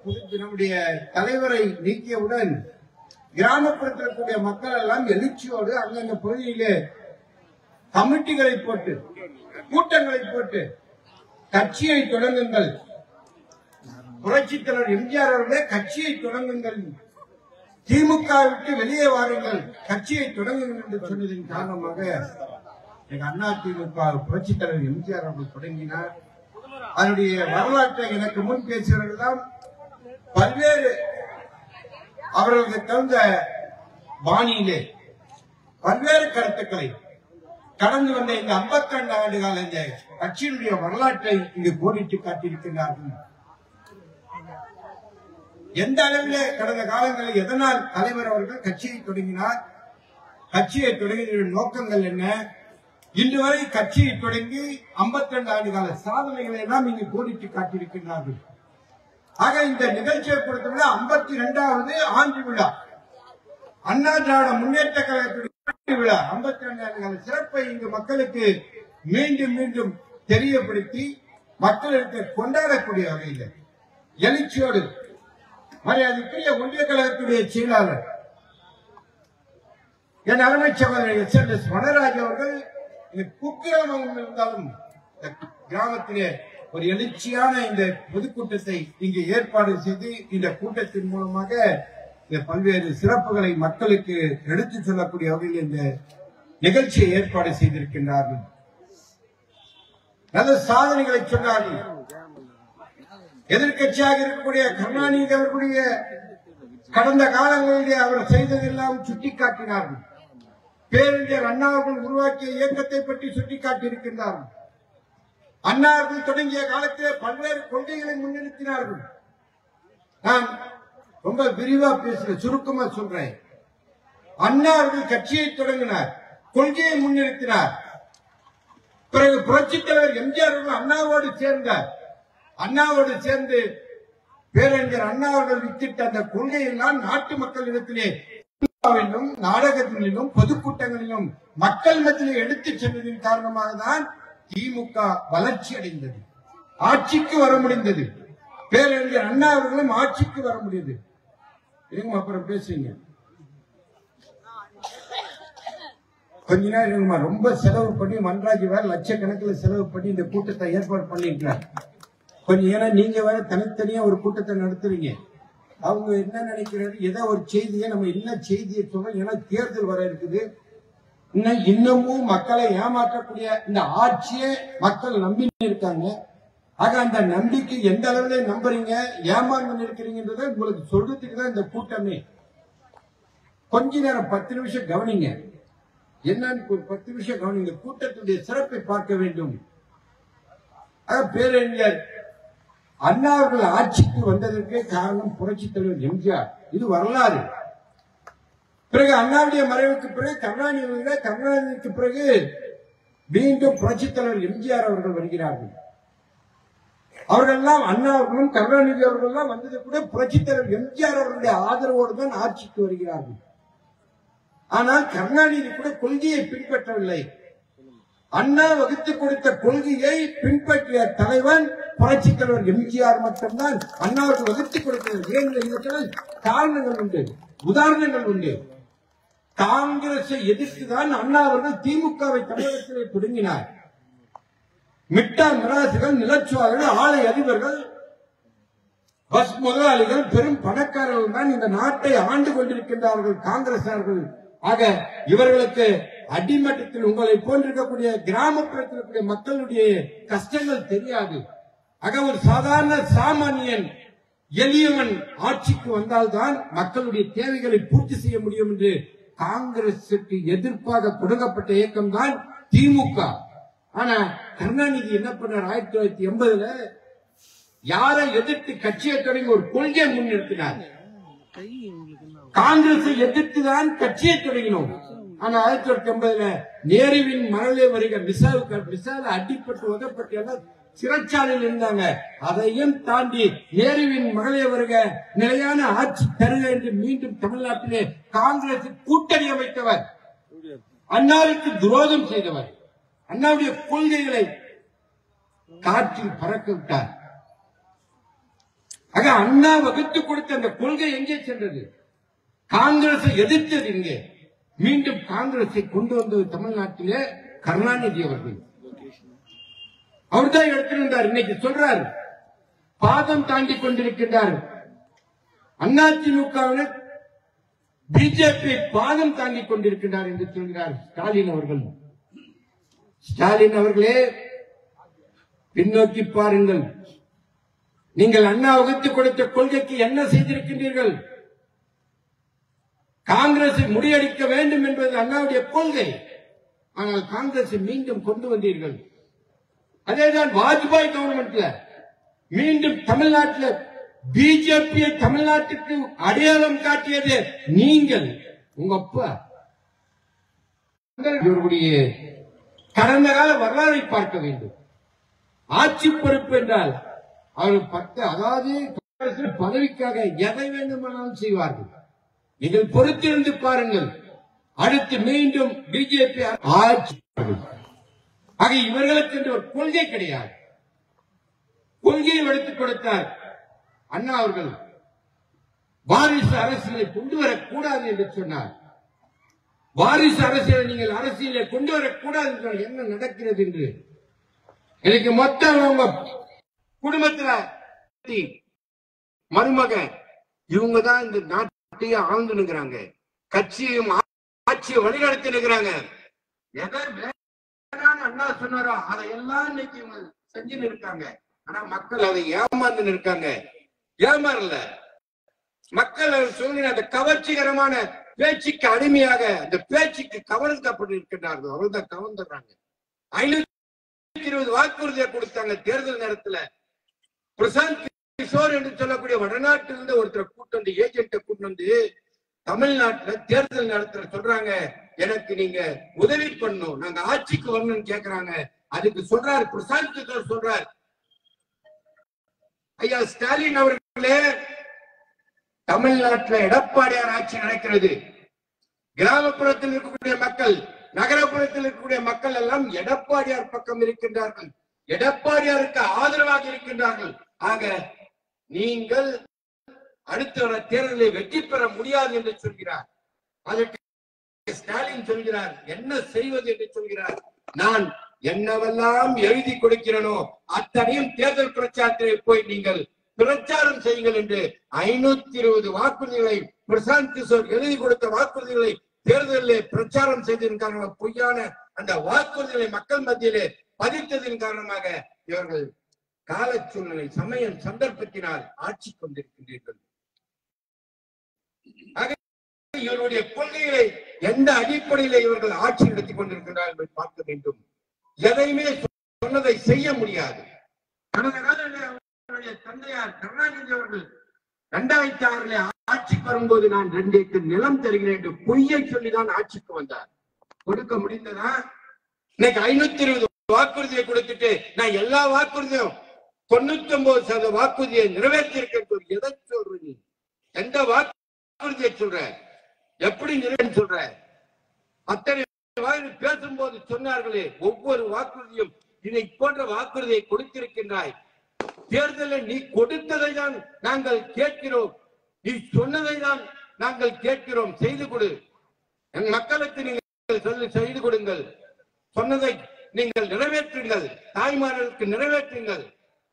புது- நம்முடைய தலைவரை நீக்கியவுடன் கிராமப்புறத்தில் இருக்கக்கூடிய மக்கள் எல்லாம் எழுச்சியோடு அந்தந்த பகுதியிலே கமிட்டிகளை போட்டு கூட்டங்களை போட்டு கட்சியை தொடங்குங்கள் புரட்சித் தலைவர் எம்ஜிஆர் அவர்களே கட்சியை தொடங்குங்கள் திமுக விட்டு வெளியே வாருங்கள் கட்சியை தொடங்குங்கள் என்று சொன்னதின் காரணமாக எங்க அண்ணா திமுக புரட்சித் தலைவர் எம்ஜிஆர் அவர்கள் தொடங்கினார் அதனுடைய வரலாற்றை எனக்கு முன் பேசியவர்கள் பல்வேறு அவர்களுக்கு தகுந்த பாணியிலே பல்வேறு கருத்துக்களை கடந்து வந்த இந்த 52 ஆண்டு கால இந்த கட்சியினுடைய வரலாற்றை இங்கு கோடிட்டு காட்டியிருக்கிறார்கள் எந்த அளவிலே கடந்த காலங்களில் எதனால் தலைவர் அவர்கள் கட்சியை தொடங்கினார் கட்சியை தொடங்கிய நோக்கங்கள் என்ன இன்று வரை கட்சியை தொடங்கி 52 ஆண்டு கால சாதனைகளை எல்லாம் இங்கு கோடிட்டு காட்டியிருக்கிறார்கள் ஆக இந்த நிகழ்ச்சியை பொறுத்தவரை 52 இரண்டாவது ஆண்டு விழா அண்ணா திராவிட முன்னேற்ற கழகத்துடைய ஆண்டு விழா 52 ஆண்டு கால சிறப்பை இங்கு மக்களுக்கு மீண்டும் மீண்டும் தெரியப்படுத்தி மக்களுக்கு கொண்டாடக்கூடிய வகையில் எழுச்சியோடு மரியாதைக்குரிய ஒன்றிய கழகத்துடைய செயலாளர் என் அருமை சகோதரர் எஸ் என் எஸ் வனராஜ் அவர்கள் இந்த குக்கிராமம் இருந்தாலும் இந்த கிராமத்திலே ஒரு எழுச்சியான இந்த பொதுக்கூட்டத்தை இங்கு ஏற்பாடு செய்து இந்த கூட்டத்தின் மூலமாக இந்த பல்வேறு சிறப்புகளை மக்களுக்கு எடுத்துச் சொல்லக்கூடிய வகையில் இந்த நிகழ்ச்சியை ஏற்பாடு செய்திருக்கின்றார்கள் நல்ல சாதனைகளை சொன்னார்கள் எதிர்க்கட்சியாக இருக்கக்கூடிய கருணாநிதி அவர்களுடைய கடந்த காலங்களிலே அவர் செய்ததெல்லாம் சுட்டிக்காட்டினார்கள் பேரறிஞர் அண்ணா அவர்கள் உருவாக்கிய இயக்கத்தை பற்றி சுட்டிக்காட்டியிருக்கின்றார்கள் அண்ணா அவர்கள் தொடங்கிய காலத்திலே பல்வேறு கொள்கைகளை முன்னிறுத்தினார்கள் நான் ரொம்ப விரிவா பேசுறேன் சுருக்கமா சொல்றேன் அண்ணா அவர்கள் கட்சியை தொடங்கினார் கொள்கையை முன்னிறுத்தினார் பிறகு புரட்சித் தலைவர் எம்ஜிஆர் அவர்கள் அண்ணாவோடு சேர்ந்தார் அண்ணாவோடு சேர்ந்து பேரறிஞர் அண்ணா அவர்கள் வித்திட்ட அந்த கொள்கையெல்லாம் நாட்டு மக்களிடத்திலே சினிமாவிலும் நாடகங்களிலும் பொதுக்கூட்டங்களிலும் மக்கள் மத்தியிலே எடுத்துச் சென்றதின் காரணமாக தான் திமுக வளர்ச்சி அடைந்தது ஆட்சிக்கு வர முடிந்தது பேரறிஞர் அண்ணா அவர்களும் ஆட்சிக்கு வர முடியுது இருங்க அப்புறம் பேசுங்க கொஞ்ச நேரம் இருங்கம்மா ரொம்ப செலவு பண்ணி மன்ராஜ் வேற லட்சக்கணக்கில் செலவு பண்ணி இந்த கூட்டத்தை ஏற்பாடு பண்ணிருக்கிறார் கொஞ்சம் ஏன்னா நீங்க வேற தனித்தனியா ஒரு கூட்டத்தை நடத்துறீங்க அவங்க என்ன நினைக்கிறாரு ஏதோ ஒரு செய்தியை நம்ம என்ன செய்தியை சொல்றோம் ஏன்னா தேர்தல் வர இருக்குது இன்னும் இன்னமும் மக்களை ஏமாற்றக்கூடிய இந்த ஆட்சியை மக்கள் நம்பி இருக்காங்க ஆக அந்த நம்பிக்கை எந்த அளவுல நம்புறீங்க ஏமாந்து இருக்கிறீங்கன்றத உங்களுக்கு சொல்றதுக்கு தான் இந்த கூட்டமே கொஞ்ச நேரம் பத்து நிமிஷம் கவனிங்க என்னன்னு ஒரு பத்து நிமிஷம் கவனிங்க கூட்டத்துடைய சிறப்பை பார்க்க வேண்டும் ஆக பேரறிஞர் அண்ணா அவர்கள் ஆட்சிக்கு வந்ததற்கு காரணம் புரட்சித் தலைவர் எம்ஜிஆர் இது வரலாறு பிறகு அண்ணாவுடைய மறைவுக்கு பிறகு கருணாநிதி வருகிறார். கருணாநிதிக்கு பிறகு மீண்டும் புரட்சித் தலைவர் எம்ஜிஆர் அவர்கள் வருகிறார்கள் அவர்களெல்லாம் அண்ணா அவர்களும் கருணாநிதி அவர்கள்லாம் வந்தது கூட புரட்சித் தலைவர் எம்ஜிஆர் அவர்களுடைய ஆதரவோடு தான் ஆட்சிக்கு வருகிறார்கள் ஆனால் கருணாநிதி கூட கொள்கையை பின்பற்றவில்லை அண்ணா வகுத்து கொடுத்த கொள்கையை பின்பற்றிய தலைவன் புரட்சித் தலைவர் எம்ஜிஆர் மட்டும்தான் அண்ணாவுக்கு வகுத்து கொடுத்தது ஏன் இதற்கெல்லாம் காரணங்கள் உண்டு உதாரணங்கள் உண்டு காங்கிரஸை எதிர்த்துதான் அண்ணா அவர்கள் திமுகவை தமிழகத்திலே தொடங்கினார் மிட்டா மிராசுகள் நிலச்சுவார்கள் ஆலை அதிபர்கள் பஸ் முதலாளிகள் பெரும் பணக்காரர்கள் தான் இந்த நாட்டை ஆண்டு கொண்டிருக்கின்றார்கள் காங்கிரசார்கள் ஆக இவர்களுக்கு அடிமட்டத்தில் உங்களை போன்றிருக்கக்கூடிய கிராமப்புறத்தில் இருக்கக்கூடிய மக்களுடைய கஷ்டங்கள் தெரியாது ஆக ஒரு சாதாரண சாமானியன் எளியவன் ஆட்சிக்கு வந்தால்தான் மக்களுடைய தேவைகளை பூர்த்தி செய்ய முடியும் என்று காங்கிரசுக்கு எதிர்ப்பாக தொடங்கப்பட்ட இயக்கம் தான் திமுக ஆனா கருணாநிதி என்ன பண்ணார் ஆயிரத்தி தொள்ளாயிரத்தி எண்பதுல யாரை எதிர்த்து கட்சியை தொடங்கி ஒரு கொள்கையை முன்னிறுத்தினார் காங்கிரஸை எதிர்த்து தான் கட்சியை தொடங்கினோம் ஆனா ஆயிரத்தி தொள்ளாயிரத்தி எண்பதுல நேருவின் மரலே வருக மிசாவுக்கு மிசால அடிப்பட்டு உதப்பட்டு எல்லாம் சிறைச்சாலையில் இருந்தாங்க அதையும் தாண்டி நேருவின் மகளே வருக நிலையான ஆட்சி தருக என்று மீண்டும் தமிழ்நாட்டிலே காங்கிரஸ் கூட்டணி அமைத்தவர் அண்ணாவுக்கு துரோகம் செய்தவர் அண்ணாவுடைய கொள்கைகளை காற்றில் பறக்க விட்டார் ஆக அண்ணா வகுத்து கொடுத்த அந்த கொள்கை எங்கே சென்றது காங்கிரஸை எதிர்த்தது எங்கே மீண்டும் காங்கிரஸை கொண்டு வந்தது தமிழ்நாட்டிலே கருணாநிதி அவர்கள் அவர்தான் எடுத்திருந்தார் இன்னைக்கு சொல்றார் பாதம் தாண்டி கொண்டிருக்கின்றார் அதிமுகவினர் பிஜேபி பாதம் தாண்டி கொண்டிருக்கின்றார் என்று சொல்கிறார் ஸ்டாலின் அவர்கள் ஸ்டாலின் அவர்களே பின்னோக்கி பாருங்கள் நீங்கள் அண்ணா வகுத்து கொடுத்த கொள்கைக்கு என்ன செய்திருக்கின்றீர்கள் காங்கிரஸை முறியடிக்க வேண்டும் என்பது அண்ணாவுடைய கொள்கை ஆனால் காங்கிரஸை மீண்டும் கொண்டு வந்தீர்கள் அதேதான் வாஜ்பாய் கவர்மெண்ட்ல மீண்டும் தமிழ்நாட்டில் பிஜேபியை தமிழ்நாட்டுக்கு அடையாளம் காட்டியது நீங்கள் உங்க அப்பா இவர்களுடைய கடந்த கால வரலாறை பார்க்க வேண்டும் ஆட்சி பொறுப்பு என்றால் அவர் பத்து அதாவது காங்கிரஸ் பதவிக்காக எதை வேண்டுமானாலும் செய்வார்கள் இதில் பொறுத்திருந்து பாருங்கள் அடுத்து மீண்டும் பிஜேபி ஆட்சி ஆக இவர்களுக்கு என்று ஒரு கொள்கை கிடையாது கொள்கையை எடுத்துக் கொடுத்தார் அண்ணா அவர்கள் வாரிசு அரசியலை கொண்டு வரக்கூடாது என்று சொன்னார் வாரிசு அரசியலை நீங்கள் அரசியலை கொண்டு வரக்கூடாது என்றால் என்ன நடக்கிறது என்று இன்னைக்கு மொத்தம் அவங்க குடும்பத்துல மருமக இவங்க தான் இந்த நாட்டையே ஆழ்ந்து நிற்கிறாங்க கட்சியும் ஆ- ஆட்சியை வழிநடத்தி நிற்கிறாங்க எதை வேணாம்னு அண்ணா சொன்னாரோ அதையெல்லாம் இன்னைக்கு இவங்க செஞ்சுன்னு இருக்காங்க ஆனா மக்கள் அதை ஏமாந்து இருக்காங்க ஏமாறல மக்கள் அவர் சொல்கிற அந்த கவர்ச்சிகரமான பேச்சுக்கு அடிமையாக அந்த பேச்சுக்கு கவர்க்கப்பட்டு இருக்கின்றார்கள் அவர்கள் தான் கவர்ந்துடுறாங்க ஐநூத்தி இருபது வாக்குறுதியை கொடுத்தாங்க தேர்தல் நேரத்துல பிரசாந்த் கிஷோர் என்று சொல்லக்கூடிய வடநாட்டில் இருந்து ஒருத்தர் கூட்டு வந்து ஏஜென்ட்டை கூட்டு வந்து தமிழ்நாட்டுல தேர்தல் நடத்துற சொல்றாங்க எனக்கு நீங்க உதவி பண்ணணும் நாங்க ஆட்சிக்கு வரணும்னு கேக்குறாங்க அதுக்கு சொல்றாரு பிரசாந்த் கிஷோர் சொல்றார் ஐயா ஸ்டாலின் அவர்களே தமிழ்நாட்டுல எடப்பாடியார் ஆட்சி நடக்கிறது கிராமப்புறத்தில் இருக்கக்கூடிய மக்கள் நகரப்புறத்தில் இருக்கக்கூடிய மக்கள் எல்லாம் எடப்பாடியார் பக்கம் இருக்கின்றார்கள் எடப்பாடியாருக்கு ஆதரவாக இருக்கின்றார்கள் ஆக நீங்கள் அடுத்த வர தேர்தலில் வெற்றி பெற முடியாது என்று சொல்கிறார் அதற்கு ஸ்டாலின் சொல்கிறார் என்ன செய்வது என்று சொல்கிறார் நான் என்னவெல்லாம் எழுதி கொடுக்கிறேனோ அத்தனையும் தேர்தல் பிரச்சாரத்திலே போய் நீங்கள் பிரச்சாரம் செய்யுங்கள் என்று ஐநூத்தி இருபது வாக்குறுதிகளை பிரசாந்த் கிஷோர் எழுதி கொடுத்த வாக்குறுதிகளை தேர்தலில் பிரச்சாரம் செய்ததன் காரணமாக பொய்யான அந்த வாக்குறுதிகளை மக்கள் மத்தியிலே பதித்ததன் காரணமாக இவர்கள் கால சூழ்நிலை சமயம் சந்தர்ப்பத்தினால் ஆட்சி கொண்டிருக்கின்றீர்கள் ஆக இவருடைய கொள்கைகளை எந்த அடிப்படையில இவர்கள் ஆட்சி நடத்தி கொண்டிருக்கிறார்கள் என்பதை பார்க்க வேண்டும் எதையுமே சொன்னதை செய்ய முடியாது கடந்த காலங்களில் அவருடைய தந்தையார் கருணாநிதி அவர்கள் இரண்டாயிரத்தி ஆறுல ஆட்சிக்கு வரும்போது நான் ரெண்டு ஏக்கர் நிலம் தருகிறேன் என்று பொய்யை சொல்லிதான் ஆட்சிக்கு வந்தார் கொடுக்க முடிந்ததா இன்னைக்கு ஐநூத்தி இருபது வாக்குறுதியை கொடுத்துட்டு நான் எல்லா வாக்குறுதியும் தொண்ணூத்தி ஒன்பது சதவீத வாக்குறுதியை நிறைவேற்றி இருக்கேன் எதை சொல்ற நீ எந்த வாக்குறுதியை சொல்ற எப்படி நிறைவேற்றி சொல்ற அத்தனை வாயில் பேசும்போது சொன்னார்களே ஒவ்வொரு வாக்குறுதியும் இதை போன்ற வாக்குறுதியை கொடுத்திருக்கின்றாய் தேர்தலில் நீ கொடுத்ததை தான் நாங்கள் கேட்கிறோம் நீ சொன்னதை தான் நாங்கள் கேட்கிறோம் செய்து கொடு என் மக்களுக்கு நீங்கள் சொல்லி செய்து கொடுங்கள் சொன்னதை நீங்கள் நிறைவேற்றுங்கள் தாய்மார்களுக்கு நிறைவேற்றுங்கள்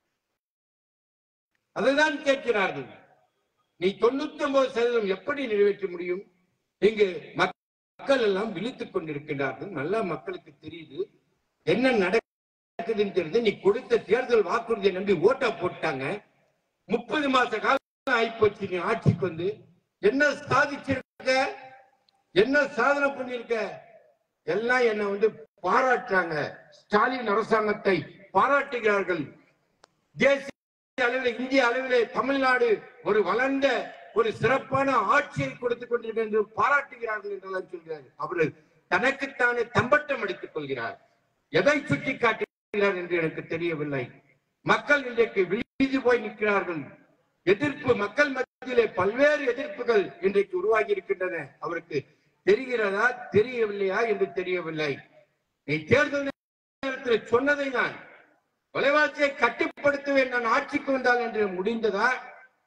அதுதான் கேட்கிறார்கள் நீ தொண்ணூத்தி ஒன்பது சதவீதம் எப்படி நிறைவேற்ற முடியும் இங்கு மக்கள் எல்லாம் விழித்துக் கொண்டிருக்கின்றார்கள் நல்லா மக்களுக்கு தெரியுது என்ன நடக்குதுன்னு தெரியுது நீ கொடுத்த தேர்தல் வாக்குறுதியை நம்பி ஓட்டா போட்டாங்க முப்பது மாச காலம் ஆயிப்போச்சு நீ ஆட்சிக்கு வந்து என்ன சாதிச்சிருக்க என்ன சாதனை பண்ணிருக்க எல்லாம் என்ன வந்து பாராட்டுறாங்க ஸ்டாலின் அரசாங்கத்தை பாராட்டுகிறார்கள் தேசிய அளவில் இந்திய அளவிலே தமிழ்நாடு ஒரு வளர்ந்த ஒரு சிறப்பான ஆட்சியை கொடுத்துக் கொண்டிருக்கிறது என்று பாராட்டுகிறார்கள் என்றெல்லாம் சொல்கிறார் அவர் தனக்குத்தானே தம்பட்டம் எடுத்துக் கொள்கிறார் எதை சுட்டி காட்டுகிறார் என்று எனக்கு தெரியவில்லை மக்கள் இன்றைக்கு விழுந்து போய் நிற்கிறார்கள் எதிர்ப்பு மக்கள் மத்தியிலே பல்வேறு எதிர்ப்புகள் இன்றைக்கு உருவாகி இருக்கின்றன அவருக்கு தெரிகிறதா தெரியவில்லையா என்று தெரியவில்லை நீ தேர்தல் நேரத்தில் சொன்னதை நான் விலைவாசியை கட்டுப்படுத்துவேன் நான் ஆட்சிக்கு வந்தால் என்று முடிந்ததா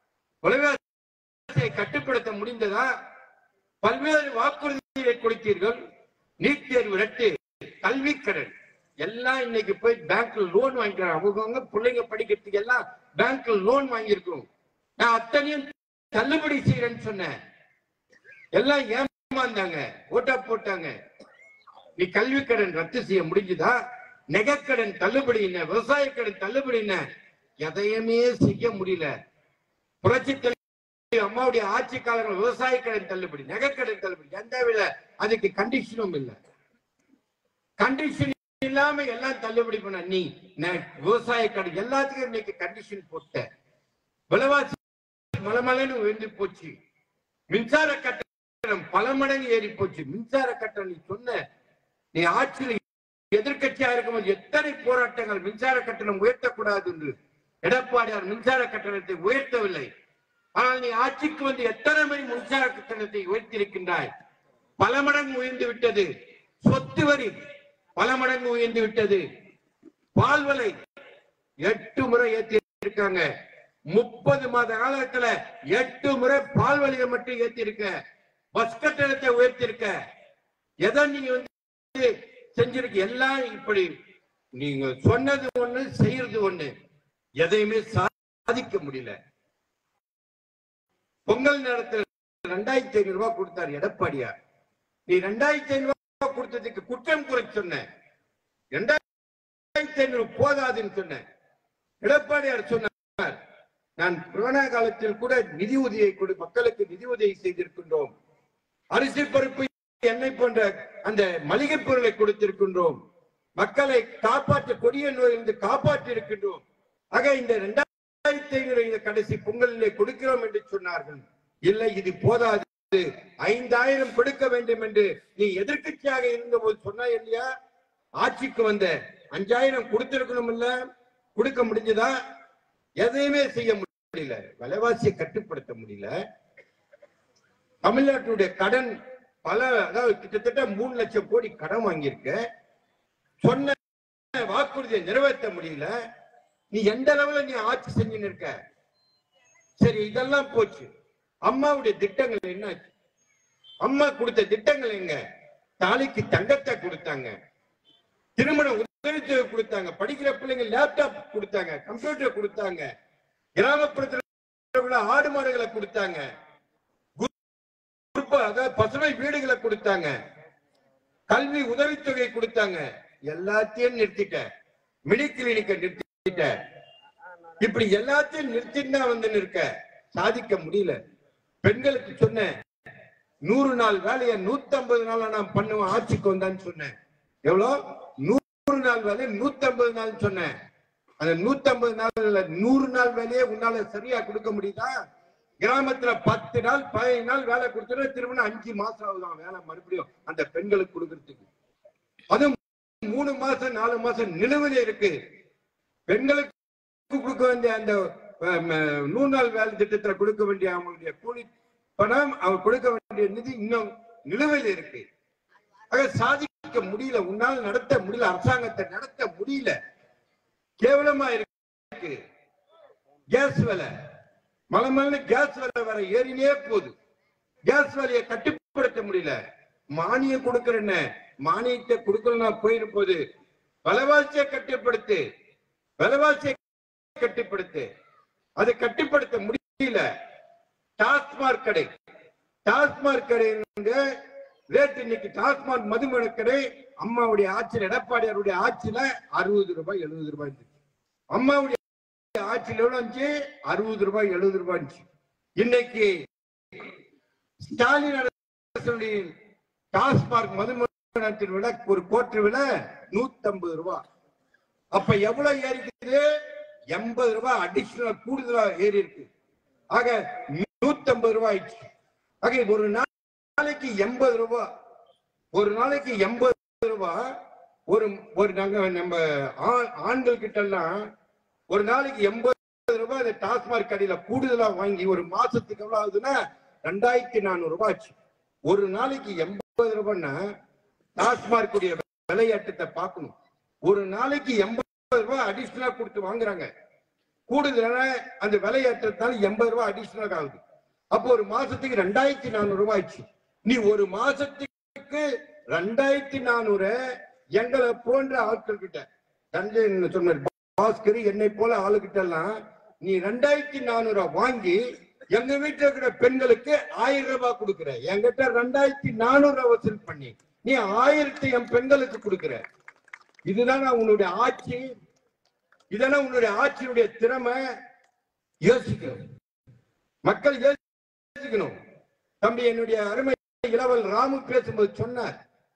விலைவாசியை கட்டுப்படுத்த முடிந்ததா பல்வேறு வாக்குறுதிகளை கொடுத்தீர்கள் நீட் தேர்வு ரத்து கல்வி கடன் எல்லாம் இன்னைக்கு போய் பேங்க்ல லோன் வாங்கிக்கிறாங்க அவங்கவுங்க பிள்ளைங்க படிக்கிறதுக்கு எல்லாம் பேங்க்ல லோன் வாங்கியிருக்கோம் நான் அத்தனையும் தள்ளுபடி செய்யறேன்னு சொன்னேன் எல்லாம் ஏமாந்தாங்க ஓட்டா போட்டாங்க நீ கல்வி கடன் ரத்து செய்ய முடிஞ்சுதா நெகக்கடன் தள்ளுபடி என்ன விவசாய கடன் தள்ளுபடி என்ன எதையுமே செய்ய முடியல புரட்சி தலைவி அம்மாவுடைய ஆட்சி காலங்கள் விவசாய கடன் தள்ளுபடி நெகக்கடன் தள்ளுபடி எந்த வித அதுக்கு கண்டிஷனும் இல்ல கண்டிஷன் இல்லாம எல்லாம் தள்ளுபடி பண்ண நீ நெ- விவசாய கடன் எல்லாத்துக்கும் இன்னைக்கு கண்டிஷன் போட்ட விலைவாசி மலமலன்னு உயர்ந்து போச்சு மின்சார கட்டணம் பல மடங்கு ஏறி போச்சு மின்சார கட்டணம் நீ சொன்ன நீ ஆட்சியில் எதிர்க்கட்சியா இருக்கும்போது எத்தனை போராட்டங்கள் மின்சார கட்டணம் உயர்த்தக்கூடாது என்று எடப்பாடியார் மின்சார கட்டணத்தை உயர்த்தவில்லை ஆனால் நீ ஆட்சிக்கு வந்து எத்தனை மணி மின்சார கட்டணத்தை உயர்த்தியிருக்கின்றாய் பல மடங்கு உயர்ந்து விட்டது சொத்து வரி பல மடங்கு உயர்ந்து விட்டது பால் விலை எட்டு முறை ஏத்தி இருக்காங்க முப்பது மாத காலத்துல எட்டு முறை பால் விலையை மட்டும் ஏத்தி இருக்க பஸ் கட்டணத்தை உயர்த்தி இருக்க எதை நீங்க வந்து செஞ்சிருக்க எல்லாம் இப்படி நீங்க சொன்னது ஒண்ணு செய்யறது ஒண்ணு எதையுமே சாதிக்க முடியல பொங்கல் நேரத்தில் ரெண்டாயிரத்தி ஐநூறு ரூபாய் கொடுத்தார் எடப்பாடியார் நீ ரெண்டாயிரத்தி ஐநூறு ரூபாய் கொடுத்ததுக்கு குற்றம் குறை சொன்ன ரெண்டாயிரத்தி ஐநூறு போதாதுன்னு சொன்ன எடப்பாடியார் சொன்னார் நான் கொரோனா காலத்தில் கூட நிதி உதவியை கொடு மக்களுக்கு நிதி உதவி செய்திருக்கின்றோம் அரிசி பருப்பு எண்ணெய் போன்ற அந்த மளிகை பொருளை கொடுத்திருக்கின்றோம் மக்களை காப்பாற்ற கொடிய நோயிலிருந்து காப்பாற்றி இருக்கின்றோம் ஆக இந்த இரண்டாயிரத்தி ஐநூறு இந்த கடைசி பொங்கலிலே கொடுக்கிறோம் என்று சொன்னார்கள் இல்லை இது போதாது ஐந்தாயிரம் கொடுக்க வேண்டும் என்று நீ எதிர்க்கட்சியாக இருந்தபோது சொன்னாய் இல்லையா ஆட்சிக்கு வந்த அஞ்சாயிரம் கொடுத்திருக்கணும் இல்ல கொடுக்க முடிஞ்சதா எதையுமே செய்ய முடியல விலைவாசியை கட்டுப்படுத்த முடியல தமிழ்நாட்டுடைய கடன் பல அதாவது கிட்டத்தட்ட மூணு லட்சம் கோடி கடன் வாங்கியிருக்க சொன்ன வாக்குறுதியை நிறைவேற்ற முடியல நீ எந்த அளவுல நீ ஆட்சி செஞ்சுன்னு இருக்க சரி இதெல்லாம் போச்சு அம்மாவுடைய திட்டங்கள் என்ன அம்மா கொடுத்த திட்டங்கள் எங்க தாலிக்கு தங்கத்தை கொடுத்தாங்க திருமண உதவித்தொகை கொடுத்தாங்க படிக்கிற பிள்ளைங்க லேப்டாப் கொடுத்தாங்க கம்ப்யூட்டர் கொடுத்தாங்க கிராமப்புறத்தில் உள்ள ஆடு மாடுகளை கொடுத்தாங்க குருப்ப அதாவது பசுமை வீடுகளை கொடுத்தாங்க கல்வி உதவித்தொகை கொடுத்தாங்க எல்லாத்தையும் நிறுத்திட்ட மினி கிளினிக்க நிறுத்திட்ட இப்படி எல்லாத்தையும் நிறுத்திட்டு தான் வந்து நிற்க சாதிக்க முடியல பெண்களுக்கு சொன்னேன் நூறு நாள் வேலையை நூத்தி ஐம்பது நாளா நான் பண்ணுவேன் ஆட்சிக்கு வந்தான்னு சொன்னேன் எவ்வளவு நூறு நாள் வேலையை நூத்தி ஐம்பது நாள் சொன்னேன் அந்த நூத்தி ஐம்பது நாள் இல்ல நூறு நாள் வேலையை உன்னால சரியா கொடுக்க முடியுதா கிராமத்துல பத்து நாள் பதினைந்து நாள் வேலை கொடுத்துட்டு திரும்ப அஞ்சு மாசம் ஆகுதான் வேலை மறுபடியும் அந்த பெண்களுக்கு கொடுக்கறதுக்கு அதுவும் மூணு மாசம் நாலு மாசம் நிலுவையில இருக்கு பெண்களுக்கு கொடுக்க வேண்டிய அந்த அஹ், ம- நூறு நாள் வேலை திட்டத்துல கொடுக்க வேண்டிய அவங்களுடைய கூலி பணம் அவர் கொடுக்க வேண்டிய நிதி இன்னும் நிலுவையில் இருக்கு ஆக சாதிக்க முடியல உன்னால் நடத்த முடியல அரசாங்கத்தை நடத்த முடியல கேவலமா இருக்கு கேஸ் விலை மலை மலை கேஸ் விலை வர ஏறினே போகுது கேஸ் விலையை கட்டுப்படுத்த முடியல மானியம் கொடுக்கறேன்னு மானியத்தை கொடுக்கலன்னா போயிரு போது விலைவாசியை கட்டுப்படுத்து விலைவாசியை கட்டுப்படுத்து அதை கட்டுப்படுத்த முடியல டாஸ்மாக் கடை டாஸ்மாக் கடை ரேட் இன்னைக்கு டாஸ்மாக் மதுமண கடை அம்மாவுடைய ஆட்சியில் எடப்பாடியாருடைய ஆட்சியில அறுபது ரூபாய் எழுபது ரூபாய் இருந்துச்சு அம்மாவுடைய ஆட்சியில் எவ்வளவு இருந்துச்சு அறுபது ரூபாய் எழுபது ரூபாய் இருந்துச்சு இன்னைக்கு ஸ்டாலின் அரசுடைய டாஸ்மாக் மதுமணத்தின் விலை ஒரு கோட்டு விலை நூத்தி ஐம்பது ரூபாய் அப்ப எவ்வளவு ஏறிக்குது எண்பது ரூபாய் அடிஷனல் கூடுதலா ஏறி இருக்கு ஆக நூத்தி ஐம்பது ரூபாய் ஆயிடுச்சு ஆக ஒரு நாளைக்கு எண்பது ரூபாய் ஒரு நாளைக்கு எண்பது ரூபாய் ஒரு ஒரு நாங்க நம்ம ஆ- ஆண்கள் கிட்ட எல்லாம் ஒரு நாளைக்கு எண்பது ரூபாய் இந்த டாஸ்மாக் கடையில கூடுதலா வாங்கி ஒரு மாசத்துக்கு எவ்வளவு ஆகுதுன்னா ரெண்டாயிரத்தி நானூறு ரூபாய் ஆச்சு ஒரு நாளைக்கு எண்பது ரூபாய்னா டாஸ்மாக் உடைய விளையாட்டத்தை பார்க்கணும் ஒரு நாளைக்கு எண்பது ரூபாய் அடிஷனலா கொடுத்து வாங்குறாங்க கூடுதலான அந்த விலையேற்றத்தால எண்பது ரூபாய் அடிஷனல் ஆகுது அப்போ ஒரு மாசத்துக்கு ரெண்டாயிரத்தி நானூறு ரூபாய் ஆயிடுச்சு நீ ஒரு மாசத்துக்கு ரெண்டாயிரத்தி நானூறு எங்களை போன்ற ஆட்கள் கிட்ட தஞ்சை சொன்னார் பாஸ்கர் என்னை போல ஆளுகிட்ட எல்லாம் நீ ரெண்டாயிரத்தி நானூறு வாங்கி எங்க வீட்டுல இருக்கிற பெண்களுக்கு ஆயிரம் ரூபாய் கொடுக்குற என்கிட்ட ரெண்டாயிரத்தி நானூறு ரூபாய் வசூல் பண்ணி நீ ஆயிரத்தி என் பெண்களுக்கு கொடுக்குற இதுதான் உன்னுடைய ஆட்சி இதெல்லாம் உன்னுடைய ஆட்சியினுடைய திறமை யோசிக்கணும் மக்கள் யோசிக்கணும் தம்பி என்னுடைய அருமை இளவல் ராமு பேசும்போது சொன்னார்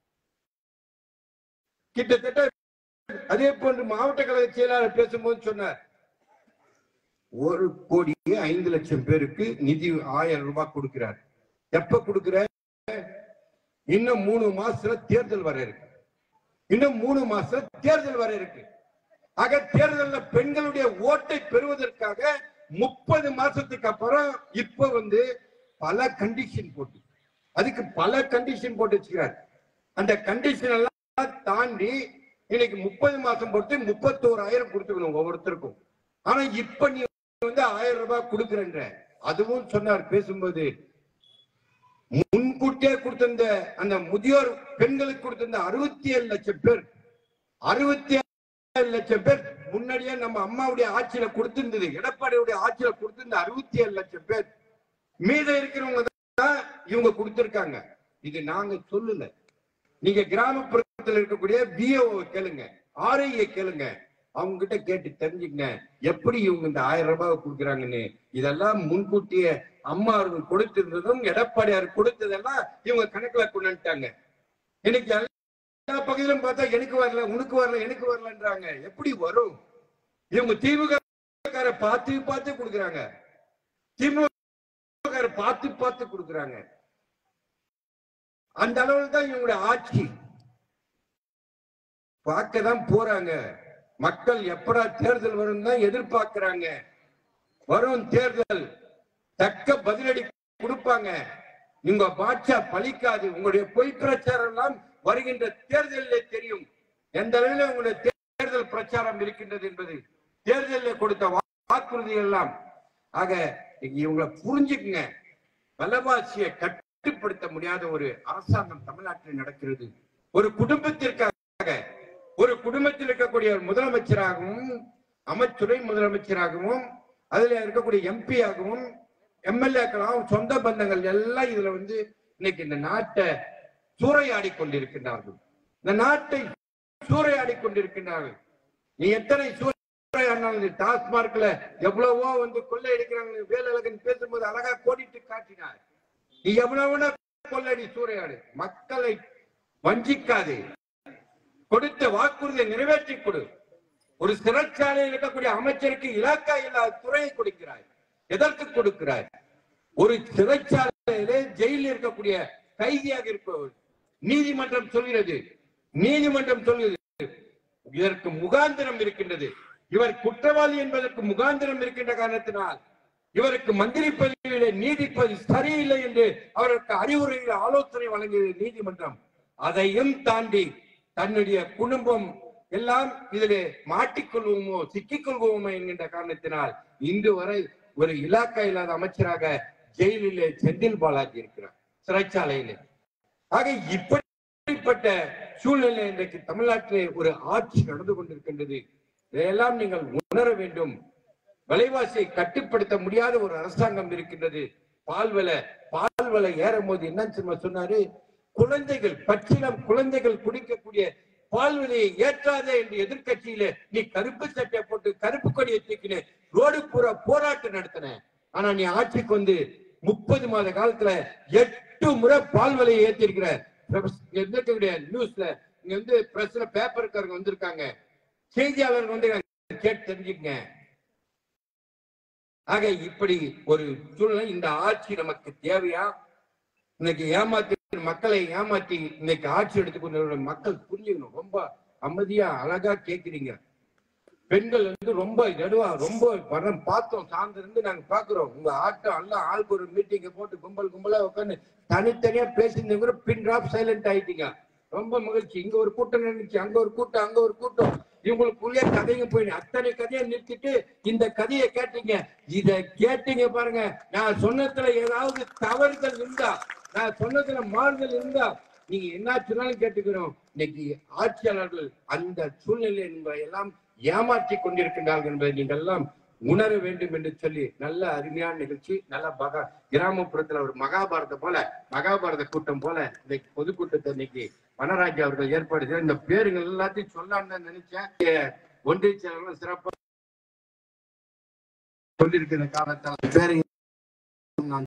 கிட்டத்தட்ட அதே போன்று மாவட்ட கழக செயலாளர் பேசும்போது சொன்னார் ஒரு கோடி ஐந்து லட்சம் பேருக்கு நிதி ஆயிரம் ரூபாய் கொடுக்கிறார் எப்ப கொடுக்கிற இன்னும் மூணு மாசத்துல தேர்தல் வர இருக்கு இன்னும் மூணு மாசத்துல தேர்தல் வர இருக்கு ஆக தேர்தல்ல பெண்களுடைய ஓட்டை பெறுவதற்காக முப்பது மாசத்துக்கு அப்புறம் இப்ப வந்து பல கண்டிஷன் போட்டு அதுக்கு பல கண்டிஷன் போட்டு வச்சுக்கிறார் அந்த கண்டிஷன் எல்லாம் தாண்டி இன்னைக்கு முப்பது மாசம் போட்டு முப்பத்தோராயிரம் கொடுத்துக்கணும் ஒவ்வொருத்தருக்கும் ஆனா இப்ப நீ வந்து ஆயிரம் ரூபாய் கொடுக்குறன்ற அதுவும் சொன்னார் பேசும்போது முன்கூட்டியே கொடுத்திருந்த அந்த முதியோர் பெண்களுக்கு கொடுத்திருந்த அறுபத்தி ஏழு லட்சம் பேர் அறுபத்தி ஏழு லட்சம் பேர் முன்னாடியே நம்ம அம்மாவுடைய ஆட்சியில கொடுத்திருந்தது எடப்பாடியுடைய ஆட்சியில கொடுத்திருந்த அறுபத்தி ஏழு லட்சம் பேர் மீத இருக்கிறவங்க தான் இவங்க கொடுத்திருக்காங்க இது நாங்க சொல்லல நீங்க கிராமப்புறத்தில் இருக்கக்கூடிய பிஓ கேளுங்க ஆர்ஐஏ கேளுங்க அவங்க கிட்ட கேட்டு தெரிஞ்சுக்கங்க எப்படி இவங்க இந்த ஆயிரம் ரூபாய் கொடுக்குறாங்கன்னு இதெல்லாம் முன்கூட்டியே அம்மா அவர்கள் கொடுத்திருந்ததும் எடப்பாடியார் கொடுத்ததெல்லாம் இவங்க கணக்குல கொண்டு வந்துட்டாங்க இன்னைக்கு எல்லா பகுதியிலும் பார்த்தா எனக்கு வரல உனக்கு வரல எனக்கு வரலன்றாங்க எப்படி வரும் இவங்க திமுக கார பார்த்து பார்த்து கொடுக்குறாங்க திமுக கார பார்த்து பார்த்து கொடுக்குறாங்க அந்த அளவுக்கு தான் இவங்களுடைய ஆட்சி பார்க்க தான் போறாங்க மக்கள் எப்படா தேர்தல் வரும் தான் எதிர்பார்க்கிறாங்க வரும் தேர்தல் தக்க பதிலடி கொடுப்பாங்க உங்க பாட்சா பலிக்காது உங்களுடைய பொய் பிரச்சாரம் எல்லாம் வருகின்ற தேர்தலிலே தெரியும் எந்த அளவில் உங்களுடைய தேர்தல் பிரச்சாரம் இருக்கின்றது என்பது தேர்தலில் கொடுத்த வா- வாக்குறுதி எல்லாம் ஆக நீங்க இவங்களை புரிஞ்சுக்குங்க விலைவாசியை கட்டுப்படுத்த முடியாத ஒரு அரசாங்கம் தமிழ்நாட்டில் நடக்கிறது ஒரு குடும்பத்திற்காக ஒரு குடும்பத்தில் இருக்கக்கூடிய ஒரு முதலமைச்சராகவும் அமைச்சுறை முதலமைச்சராகவும் அதுல இருக்கக்கூடிய எம்பி ஆகவும் எம்எல்ஏக்களாகவும் சொந்த பந்தங்கள் எல்லாம் இதுல வந்து இன்னைக்கு இந்த நாட்டை சூறையாடி கொண்டிருக்கின்றார்கள் இந்த நாட்டை சூறையாடி கொண்டிருக்கின்றார்கள் நீ எத்தனை சூறையாடினாலும் இந்த டாஸ்மார்க்ல எவ்வளவோ வந்து கொள்ளையடிக்கிறாங்க வேலழகன் பேசும்போது அழகா கோடிட்டு காட்டினார் நீ எவ்வளவு கொள்ளடி சூறையாடு மக்களை வஞ்சிக்காதே கொடுத்த வாக்குறுதியை நிறைவேற்றி கொடு ஒரு சிறைச்சாலையில் இருக்கக்கூடிய அமைச்சருக்கு இலாக்கா இல்லாத துறையை கொடுக்கிறாய் எதற்கு கொடுக்கிறாய் ஒரு சிறைச்சாலையிலே ஜெயிலில் இருக்கக்கூடிய கைதியாக இருப்பவர் நீதிமன்றம் சொல்கிறது நீதிமன்றம் சொல்கிறது இதற்கு முகாந்திரம் இருக்கின்றது இவர் குற்றவாளி என்பதற்கு முகாந்திரம் இருக்கின்ற காரணத்தினால் இவருக்கு மந்திரி பதவியிலே நீதிபதி சரியில்லை என்று அவருக்கு அறிவுரையில் ஆலோசனை வழங்கியது நீதிமன்றம் அதையும் தாண்டி தன்னுடைய குடும்பம் எல்லாம் இதிலே மாட்டிக்கொள்வோமோ சிக்கிக்கொள்வோமோ என்கின்ற காரணத்தினால் இன்று வரை ஒரு இலாக்கா இல்லாத அமைச்சராக ஜெயிலிலே செந்தில் பாலாஜி இருக்கிறார் சிறைச்சாலையிலே ஆக இப்படிப்பட்ட சூழ்நிலை இன்றைக்கு தமிழ்நாட்டிலே ஒரு ஆட்சி நடந்து கொண்டிருக்கின்றது இதையெல்லாம் நீங்கள் உணர வேண்டும் விலைவாசியை கட்டுப்படுத்த முடியாத ஒரு அரசாங்கம் இருக்கின்றது பால் விலை பால் விலை ஏறும் போது என்ன தெரியுமா சொன்னாரு குழந்தைகள் பச்சிலம் குழந்தைகள் குடிக்கக்கூடிய பால் விலையை ஏற்றாதே என்று எதிர்க்கட்சியில நீ கருப்பு சட்டை போட்டு கருப்பு கொடியை தூக்கின ரோடு பூரா போராட்டம் நடத்தின ஆனா நீ ஆட்சிக்கு வந்து முப்பது மாத காலத்துல எட்டு முறை பால் விலையை ஏற்றிருக்கிற இருக்கக்கூடிய நியூஸ்ல இங்க வந்து பிரஸ்ல பேப்பருக்காரங்க வந்திருக்காங்க செய்தியாளர்கள் வந்து கேட்டு தெரிஞ்சுக்கங்க ஆக இப்படி ஒரு சூழ்நிலை இந்த ஆட்சி நமக்கு தேவையா இன்னைக்கு ஏமாத்தி மக்களை ஏமாத்தி இன்னைக்கு ஆட்சி எடுத்துக்கொண்டு மக்கள் புரிஞ்சுக்கணும் ரொம்ப அமைதியா அழகா கேக்குறீங்க பெண்கள் வந்து ரொம்ப நடுவா ரொம்ப வரம் பார்த்தோம் சார்ந்து இருந்து நாங்க பாக்குறோம் உங்க ஆட்டம் எல்லாம் ஆளுக்கு ஒரு மீட்டிங்க போட்டு கும்பல் கும்பலா உட்காந்து தனித்தனியா பேசியிருந்தவங்க கூட பின் டிராப் சைலண்ட் ஆயிட்டீங்க ரொம்ப மகிழ்ச்சி இங்க ஒரு கூட்டம் நினைச்சு அங்க ஒரு கூட்டம் அங்க ஒரு கூட்டம் இவங்களுக்குள்ளே கதைங்க போய் அத்தனை கதையை நிறுத்திட்டு இந்த கதையை கேட்டீங்க இத கேட்டீங்க பாருங்க நான் சொன்னதுல ஏதாவது தவறுதல் இருந்தா நான் சொன்னதுல மாறுதல் இருந்தா நீங்க என்ன சொன்னாலும் கேட்டுக்கிறோம் இன்னைக்கு ஆட்சியாளர்கள் அந்த சூழ்நிலை என்பதை எல்லாம் ஏமாற்றி கொண்டிருக்கின்றார்கள் என்பதை நீங்கள் எல்லாம் உணர வேண்டும் என்று சொல்லி நல்ல அருமையான நிகழ்ச்சி நல்ல பகா கிராமப்புறத்துல ஒரு மகாபாரத போல மகாபாரத கூட்டம் போல இன்னைக்கு பொதுக்கூட்டத்தை இன்னைக்கு வனராஜ் அவர்கள் ஏற்பாடு செய்து இந்த பேருங்கள் எல்லாத்தையும் சொல்லலாம்னு தான் நினைச்சேன் இங்க ஒன்றிய செயலாளர்கள் சிறப்பா சொல்லியிருக்கிற காரணத்தால் பேரை